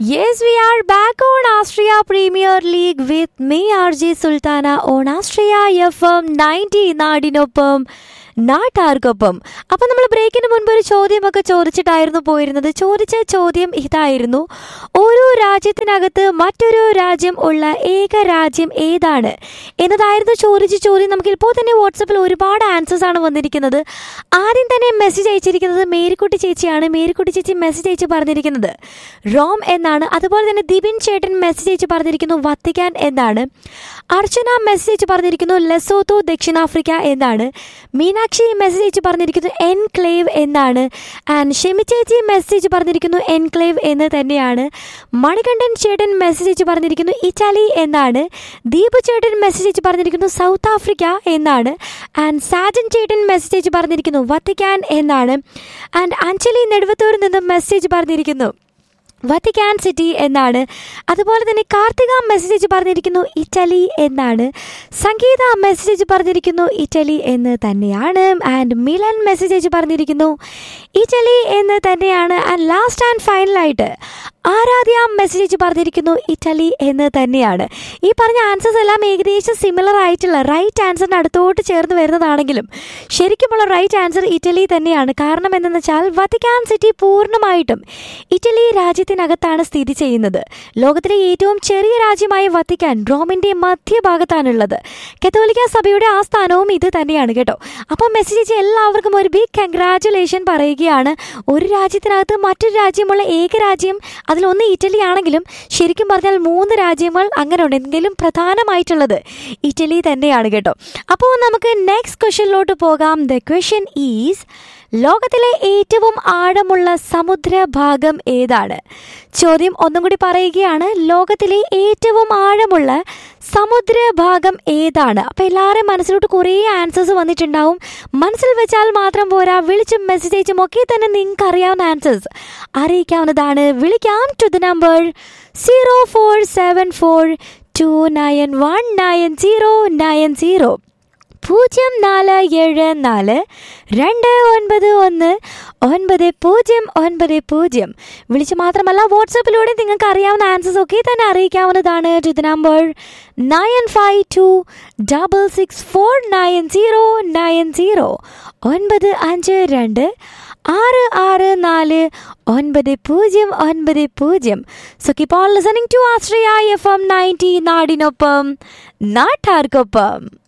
Yes, we are back on Austria Premier League with me, RJ Sultana, on Austria FM 90 നാടിനൊപ്പം നാട്ടാർക്കൊപ്പം അപ്പം നമ്മൾ ബ്രേക്കിന് മുൻപ് ഒരു ചോദ്യമൊക്കെ ചോദിച്ചിട്ടായിരുന്നു പോയിരുന്നത് ചോദിച്ച ചോദ്യം ഇതായിരുന്നു ഓരോ രാജ്യത്തിനകത്ത് മറ്റൊരു രാജ്യം ഉള്ള ഏക രാജ്യം ഏതാണ് എന്നതായിരുന്നു ചോദിച്ച ചോദ്യം നമുക്ക് ഇപ്പോൾ തന്നെ വാട്സപ്പിൽ ഒരുപാട് ആൻസേഴ്സ് ആണ് വന്നിരിക്കുന്നത് ആദ്യം തന്നെ മെസ്സേജ് അയച്ചിരിക്കുന്നത് മേരിക്കുട്ടി ചേച്ചിയാണ് മേരിക്കുട്ടി ചേച്ചി മെസ്സേജ് അയച്ച് പറഞ്ഞിരിക്കുന്നത് റോം എന്നാണ് അതുപോലെ തന്നെ ദിബിൻ ചേട്ടൻ മെസ്സേജ് അയച്ച് പറഞ്ഞിരിക്കുന്നു വത്തിക്കാൻ എന്നാണ് അർച്ചന മെസ്സേജ് അയച്ച് പറഞ്ഞിരിക്കുന്നു ലെസോത്തോ ദക്ഷിണാഫ്രിക്ക എന്നാണ് മീനാക്ഷി മെസ്സേജ് അയച്ച് പറഞ്ഞിരിക്കുന്നു എൻക്ലേവ് എന്നാണ് ആൻഡ് ഷെമി ചേച്ചി മെസ്സേജ് പറഞ്ഞിരിക്കുന്നു എൻക്ലേവ് എന്ന് തന്നെയാണ് മണികണ്ഠൻ ചേട്ടൻ മെസ്സേജ് അയച്ച് പറഞ്ഞിരിക്കുന്നു ഇറ്റാലി എന്നാണ് ദീപു ചേട്ടൻ മെസ്സേജ് അയച്ച് പറഞ്ഞിരിക്കുന്നു സൗത്ത് ആഫ്രിക്ക എന്നാണ് ആൻഡ് സാജൻ ചേട്ടൻ മെസ്സേജ് അയച്ച് പറഞ്ഞിരിക്കുന്നു വത്തിക്കാൻ എന്നാണ് ആൻഡ് അഞ്ജലി നെടുവത്തൂരിൽ നിന്നും മെസ്സേജ് പറഞ്ഞിരിക്കുന്നു വത്തിക്കാൻ സിറ്റി എന്നാണ് അതുപോലെ തന്നെ കാർത്തിക മെസ്സേജ് പറഞ്ഞിരിക്കുന്നു ഇറ്റലി എന്നാണ് സംഗീത മെസ്സേജ് പറഞ്ഞിരിക്കുന്നു ഇറ്റലി എന്ന് തന്നെയാണ് ആൻഡ് മിലൻ മെസ്സേജ് പറഞ്ഞിരിക്കുന്നു ഇറ്റലി എന്ന് തന്നെയാണ് ആൻഡ് ലാസ്റ്റ് ആൻഡ് ഫൈനലായിട്ട് ആരാധ്യ മെസ്സേജ് പറഞ്ഞിരിക്കുന്നു ഇറ്റലി എന്ന് തന്നെയാണ് ഈ പറഞ്ഞ ആൻസേഴ്സ് എല്ലാം ഏകദേശം സിമിലർ ആയിട്ടുള്ള റൈറ്റ് ആൻസറിന് അടുത്തോട്ട് ചേർന്ന് വരുന്നതാണെങ്കിലും ശരിക്കുമുള്ള റൈറ്റ് ആൻസർ ഇറ്റലി തന്നെയാണ് കാരണം എന്തെന്ന് വെച്ചാൽ വത്തിക്കാൻ സിറ്റി പൂർണ്ണമായിട്ടും ഇറ്റലി രാജ്യത്തിനകത്താണ് സ്ഥിതി ചെയ്യുന്നത് ലോകത്തിലെ ഏറ്റവും ചെറിയ രാജ്യമായ വത്തിക്കാൻ റോമിൻ്റെ മധ്യഭാഗത്താണുള്ളത് കത്തോലിക്ക സഭയുടെ ആ സ്ഥാനവും ഇത് തന്നെയാണ് കേട്ടോ അപ്പം മെസ്സേജ് എല്ലാവർക്കും ഒരു ബിഗ് കൺഗ്രാറ്റുലേഷൻ പറയുകയാണ് ഒരു രാജ്യത്തിനകത്ത് മറ്റൊരു രാജ്യമുള്ള ഏക രാജ്യം അതിലൊന്ന് ഇറ്റലി ആണെങ്കിലും ശരിക്കും പറഞ്ഞാൽ മൂന്ന് രാജ്യങ്ങൾ അങ്ങനെ ഉണ്ട് എങ്കിലും പ്രധാനമായിട്ടുള്ളത് ഇറ്റലി തന്നെയാണ് കേട്ടോ അപ്പോൾ നമുക്ക് നെക്സ്റ്റ് ക്വസ്റ്റ്യനിലോട്ട് പോകാം ദ ക്വസ്റ്റ്യൻ ഈസ് ലോകത്തിലെ ഏറ്റവും ആഴമുള്ള സമുദ്രഭാഗം ഏതാണ് ചോദ്യം ഒന്നും കൂടി പറയുകയാണ് ലോകത്തിലെ ഏറ്റവും ആഴമുള്ള സമുദ്രഭാഗം ഏതാണ് അപ്പോൾ എല്ലാവരും മനസ്സിലോട്ട് കുറേ ആൻസേഴ്സ് വന്നിട്ടുണ്ടാവും മനസ്സിൽ വെച്ചാൽ മാത്രം പോരാ വിളിച്ചും മെസ്സേജ് അയച്ചും ഒക്കെ തന്നെ നിങ്ങൾക്ക് അറിയാവുന്ന ആൻസേഴ്സ് അറിയിക്കാവുന്നതാണ് വിളിക്കാം to the number zero four seven four two nine one nine zero nine zero പൂജ്യം നാല് ഏഴ് നാല് രണ്ട് ഒൻപത് ഒന്ന് ഒൻപത് പൂജ്യം ഒൻപത് പൂജ്യം വിളിച്ച് മാത്രമല്ല വാട്സപ്പിലൂടെ നിങ്ങൾക്ക് അറിയാവുന്ന ആൻസേഴ്സ് ഒക്കെ തന്നെ അറിയിക്കാവുന്നതാണ് to the number nine five two double six four nine zero nine zero ഒൻപത് അഞ്ച് രണ്ട് ആറ് ആറ് നാല് ഒൻപത് പൂജ്യം ഒൻപത് പൂജ്യം so keep on listening to Ashraya F M ninety നാടിനൊപ്പം നാട്ടാർക്കൊപ്പം